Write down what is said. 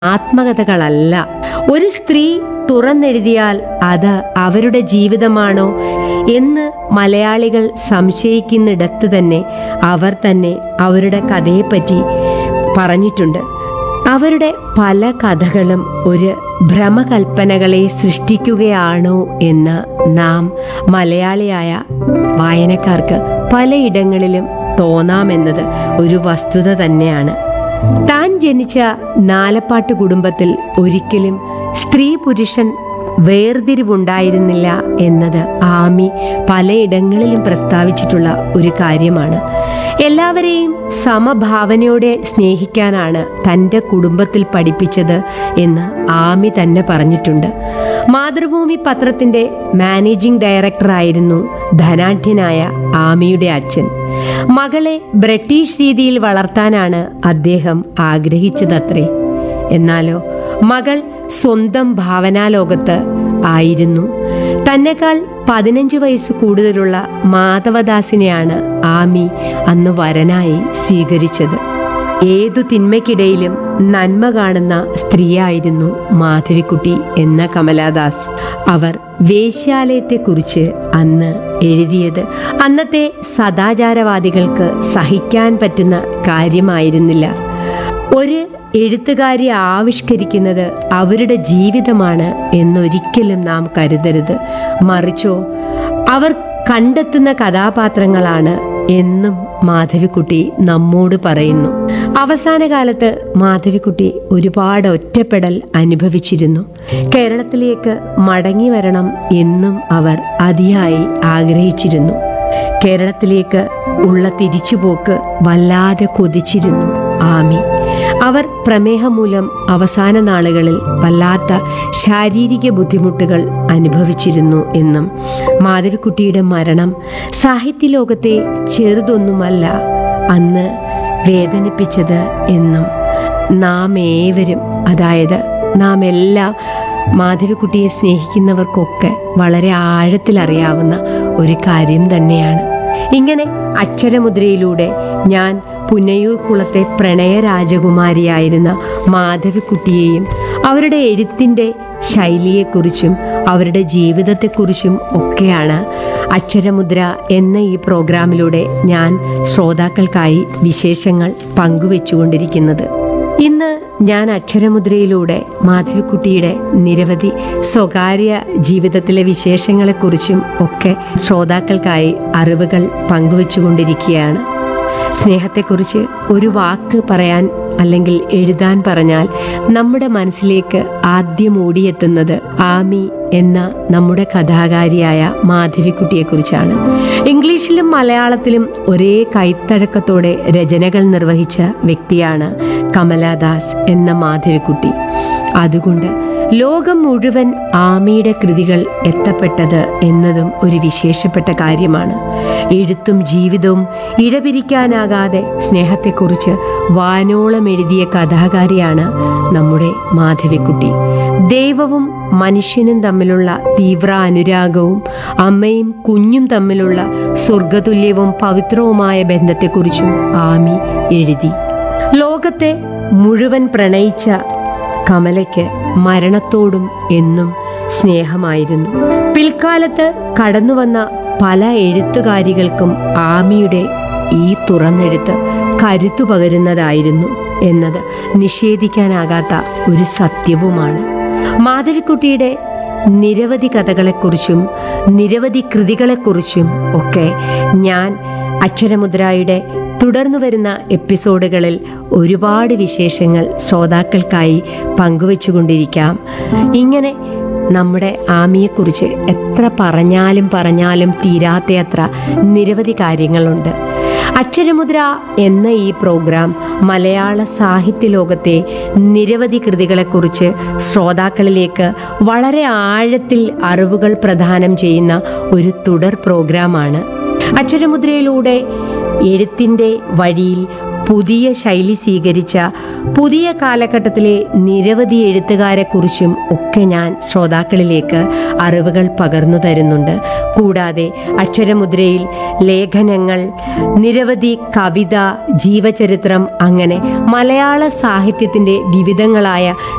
ആത്മകഥകളല്ല ഒരു സ്ത്രീ തുറന്നെഴുതിയാൽ അത് അവരുടെ ജീവിതമാണോ എന്ന് മലയാളികൾ സംശയിക്കുന്നിടത്ത് തന്നെ അവർ തന്നെ അവരുടെ കഥയെപ്പറ്റി പറഞ്ഞിട്ടുണ്ട് അവരുടെ പല കഥകളും ഒരു ഭ്രമകൽപ്പനകളെ സൃഷ്ടിക്കുകയാണോ എന്ന് നാം മലയാളിയായ വായനക്കാർക്ക് പലയിടങ്ങളിലും തോന്നാമെന്നത് ഒരു വസ്തുത തന്നെയാണ് താൻ ജനിച്ച നാലപ്പാട്ട് കുടുംബത്തിൽ ഒരിക്കലും സ്ത്രീ പുരുഷൻ വേർതിരിവുണ്ടായിരുന്നില്ല എന്നത് ആമി പലയിടങ്ങളിലും പ്രസ്താവിച്ചിട്ടുള്ള ഒരു കാര്യമാണ് എല്ലാവരെയും സമഭാവനയോടെ സ്നേഹിക്കാനാണ് തൻ്റെ കുടുംബത്തിൽ പഠിപ്പിച്ചത് എന്ന് ആമി തന്നെ പറഞ്ഞിട്ടുണ്ട് മാതൃഭൂമി പത്രത്തിൻ്റെ മാനേജിംഗ് ഡയറക്ടറായിരുന്നു ധനാഢ്യനായ ആമിയുടെ അച്ഛൻ മകളെ ബ്രിട്ടീഷ് രീതിയിൽ വളർത്താനാണ് അദ്ദേഹം ആഗ്രഹിച്ചതത്രേ എന്നാലോ മകൾ സ്വന്തം ഭാവനാലോകത്ത് ആയിരുന്നു തന്നെക്കാൾ പതിനഞ്ച് വയസ്സ് കൂടുതലുള്ള മാധവദാസിനെയാണ് ആമി അന്ന് വരനായി സ്വീകരിച്ചത് ഏതു തിന്മയ്ക്കിടയിലും നന്മ കാണുന്ന സ്ത്രീയായിരുന്നു മാധവിക്കുട്ടി എന്ന കമലാദാസ് അവർ വേശ്യാലയത്തെക്കുറിച്ച് അന്ന് എഴുതിയത് അന്നത്തെ സദാചാരവാദികൾക്ക് സഹിക്കാൻ പറ്റുന്ന കാര്യമായിരുന്നില്ല ഒരു എഴുത്തുകാരി ആവിഷ്കരിക്കുന്നത് അവരുടെ ജീവിതമാണ് എന്നൊരിക്കലും നാം കരുതരുത് മറിച്ചോ അവർ കണ്ടെത്തുന്ന കഥാപാത്രങ്ങളാണ് എന്നും മാധവിക്കുട്ടി നമ്മോട് പറയുന്നു അവസാന കാലത്ത് മാധവിക്കുട്ടി ഒരുപാട് ഒറ്റപ്പെടൽ അനുഭവിച്ചിരുന്നു കേരളത്തിലേക്ക് മടങ്ങി വരണം എന്നും അവർ അതിയായി ആഗ്രഹിച്ചിരുന്നു കേരളത്തിലേക്ക് ഉള്ള തിരിച്ചുപോക്ക് വല്ലാതെ കൊതിച്ചിരുന്നു ആമി അവർ പ്രമേഹം മൂലം അവസാന നാളുകളിൽ വല്ലാത്ത ശാരീരിക ബുദ്ധിമുട്ടുകൾ അനുഭവിച്ചിരുന്നു എന്നും മാധവിക്കുട്ടിയുടെ മരണം സാഹിത്യലോകത്തെ ചെറുതൊന്നുമല്ല അന്ന് വേദനിപ്പിച്ചത് എന്നും നാം ഏവരും അതായത് നാം എല്ലാം മാധവിക്കുട്ടിയെ സ്നേഹിക്കുന്നവർക്കൊക്കെ വളരെ ആഴത്തിലറിയാവുന്ന ഒരു കാര്യം തന്നെയാണ് ഇങ്ങനെ അക്ഷരമുദ്രയിലൂടെ ഞാൻ പുന്നയൂർ കുളത്തെ പ്രണയ രാജകുമാരിയായിരുന്ന മാധവിക്കുട്ടിയെയും അവരുടെ എഴുത്തിൻ്റെ ശൈലിയെക്കുറിച്ചും അവരുടെ ജീവിതത്തെക്കുറിച്ചും ഒക്കെയാണ് അക്ഷരമുദ്ര എന്ന ഈ പ്രോഗ്രാമിലൂടെ ഞാൻ ശ്രോതാക്കൾക്കായി വിശേഷങ്ങൾ പങ്കുവെച്ചുകൊണ്ടിരിക്കുന്നത് ഇന്ന് ഞാൻ അക്ഷരമുദ്രയിലൂടെ മാധവിക്കുട്ടിയുടെ നിരവധി സ്വകാര്യ ജീവിതത്തിലെ വിശേഷങ്ങളെക്കുറിച്ചും ഒക്കെ ശ്രോതാക്കൾക്കായി അറിവുകൾ പങ്കുവെച്ചുകൊണ്ടിരിക്കുകയാണ് സ്നേഹത്തെക്കുറിച്ച് ഒരു വാക്ക് പറയാൻ അല്ലെങ്കിൽ എഴുതാൻ പറഞ്ഞാൽ നമ്മുടെ മനസ്സിലേക്ക് ആദ്യം ഓടിയെത്തുന്നത് ആമി എന്ന നമ്മുടെ കഥാകാരിയായ മാധവിക്കുട്ടിയെക്കുറിച്ചാണ് ഇംഗ്ലീഷിലും മലയാളത്തിലും ഒരേ കൈത്തഴക്കത്തോടെ രചനകൾ നിർവഹിച്ച വ്യക്തിയാണ് കമലാദാസ് എന്ന മാധവിക്കുട്ടി അതുകൊണ്ട് ലോകം മുഴുവൻ ആമിയുടെ കൃതികൾ എത്തപ്പെട്ടത് എന്നതും ഒരു വിശേഷപ്പെട്ട കാര്യമാണ് എഴുത്തും ജീവിതവും ഇഴപിരിക്കാനാകാതെ സ്നേഹത്തെക്കുറിച്ച് വാനോളം എഴുതിയ കഥാകാരിയാണ് നമ്മുടെ മാധവിക്കുട്ടി ദൈവവും മനുഷ്യനും തമ്മിലുള്ള തീവ്ര അനുരാഗവും അമ്മയും കുഞ്ഞും തമ്മിലുള്ള സ്വർഗതുല്യവും പവിത്രവുമായ ബന്ധത്തെക്കുറിച്ചും ആമി എഴുതി ലോകത്തെ മുഴുവൻ പ്രണയിച്ച കമലയ്ക്ക് മരണത്തോടും എന്നും സ്നേഹമായിരുന്നു പിൽക്കാലത്ത് കടന്നുവന്ന പല എഴുത്തുകാരികൾക്കും ആമിയുടെ ഈ തുറന്നെഴുത്ത് കരുത്തു പകരുന്നതായിരുന്നു എന്നത് നിഷേധിക്കാനാകാത്ത ഒരു സത്യവുമാണ് മാധവിക്കുട്ടിയുടെ നിരവധി കഥകളെക്കുറിച്ചും നിരവധി കൃതികളെക്കുറിച്ചും ഒക്കെ ഞാൻ അക്ഷരമുദ്രയുടെ തുടർന്നു വരുന്ന എപ്പിസോഡുകളിൽ ഒരുപാട് വിശേഷങ്ങൾ ശ്രോതാക്കൾക്കായി പങ്കുവെച്ചുകൊണ്ടിരിക്കാം ഇങ്ങനെ നമ്മുടെ ആമിയെക്കുറിച്ച് എത്ര പറഞ്ഞാലും പറഞ്ഞാലും തീരാത്തയത്ര നിരവധി കാര്യങ്ങളുണ്ട് അക്ഷരമുദ്ര എന്ന ഈ പ്രോഗ്രാം മലയാള സാഹിത്യ ലോകത്തെ നിരവധി കൃതികളെക്കുറിച്ച് ശ്രോതാക്കളിലേക്ക് വളരെ ആഴത്തിൽ അറിവുകൾ പ്രദാനം ചെയ്യുന്ന ഒരു തുടർ പ്രോഗ്രാമാണ് അക്ഷരമുദ്രയിലൂടെ എഴുത്തിൻ്റെ വഴിയിൽ പുതിയ ശൈലി സ്വീകരിച്ച പുതിയ കാലഘട്ടത്തിലെ നിരവധി എഴുത്തുകാരെക്കുറിച്ചും ഒക്കെ ഞാൻ ശ്രോതാക്കളിലേക്ക് അറിവുകൾ പകർന്നു തരുന്നുണ്ട് കൂടാതെ അക്ഷരമുദ്രയിൽ ലേഖനങ്ങൾ നിരവധി കവിത ജീവചരിത്രം അങ്ങനെ മലയാള സാഹിത്യത്തിൻ്റെ വിവിധങ്ങളായ